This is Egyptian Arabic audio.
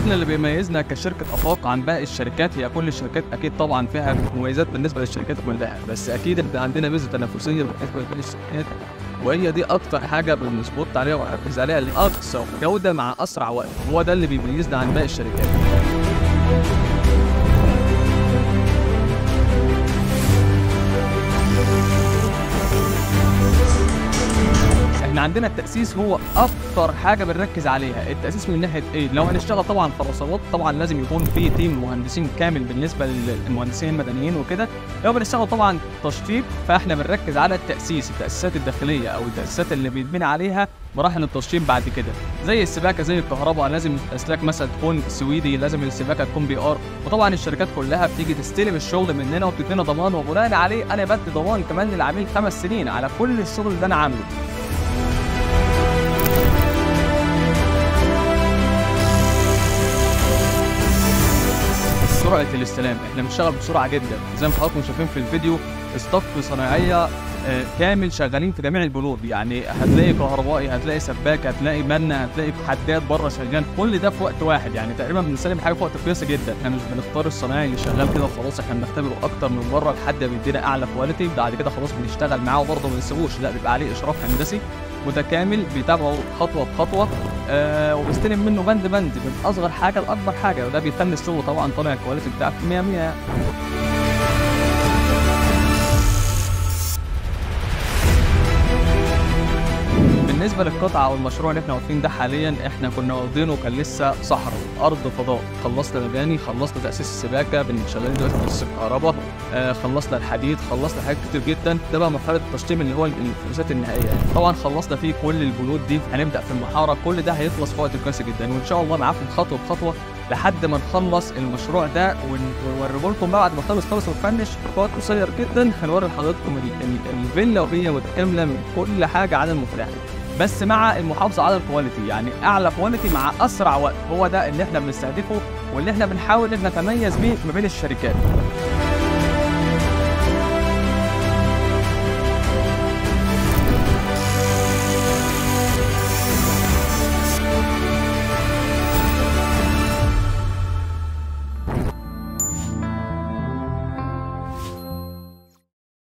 احنا اللي بيميزنا كشركه افاق عن باقي الشركات هي كل الشركات اكيد طبعا فيها مميزات بالنسبه للشركات كلها بس اكيد احنا عندنا ميزه تنافسيه بالنسبه لباقي الشركات وهي دي اكتر حاجه بنظبط عليها ونركز عليها لاقصى جوده مع اسرع وقت هو ده اللي بيميزنا عن باقي الشركات احنا عندنا التاسيس هو اكتر حاجه بنركز عليها التاسيس من ناحيه ايه لو هنشتغل طبعا خرسانات طبعا لازم يكون في تيم مهندسين كامل بالنسبه للمهندسين المدنيين وكده لو بنشتغل طبعا تشطيب فاحنا بنركز على التاسيس التاسيسات الداخليه او التاسيسات اللي بيتبني عليها مراحل التشطيب بعد كده زي السباكه زي الكهرباء لازم الاسلاك مثلا تكون سويدي لازم السباكه تكون بي ار وطبعا الشركات كلها بتيجي تستلم الشغل مننا وبتدينا ضمان وبناء عليه انا بدي ضمان كمان للعميل خمس سنين على كل الشغل اللي انا عامله سرعه الاستلام احنا بنشتغل بسرعه جدا زي ما حضراتكم شايفين في الفيديو استاف صناعيه آه، كامل شغالين في جميع البنود يعني هتلاقي كهربائي هتلاقي سباك هتلاقي منا هتلاقي حداد بره شغال كل ده في وقت واحد يعني تقريبا بنسلم حاجه في وقت كويسه جدا احنا مش بنختار الصنايعي اللي شغال كده وخلاص احنا بنختبره اكتر من بره لحد ما بيدينا اعلى كواليتي بعد كده خلاص بنشتغل معاه وبرضه ما بنسيبوش لا بيبقى عليه اشراف هندسي متكامل بيتابعه خطوه بخطوه آه وبيستلم منه بند بند من اصغر حاجه لاكبر حاجه وده بيخلي الشغل طبعا طالع الكواليتي بتاعك 100 100 يعني. بالنسبه للقطعه او المشروع اللي احنا واقفين ده حاليا احنا كنا واخدينه كان لسه صحراء ارض فضاء خلصنا مباني خلصنا تاسيس السباكه بنشغلين دلوقتي تاسيس الكهرباء آه خلصنا الحديد خلصنا حاجات كتير جدا ده بقى مرحله التشطيب اللي هو الفلوسات النهائيه طبعا خلصنا فيه كل البنود دي هنبدا في المحاره كل ده هيخلص في وقت كويس جدا وان شاء الله معاكم خطوه بخطوه لحد ما نخلص المشروع ده ونوريه لكم بعد ما نخلص خالص ونفنش في وقت قصير جدا هنوري لحضراتكم ال- ال- الفيلا وهي متكامله من كل حاجه على المفتاح بس مع المحافظه على الكواليتي يعني اعلى كواليتي مع اسرع وقت هو ده اللي احنا بنستهدفه واللي احنا بنحاول ان نتميز بيه ما بين الشركات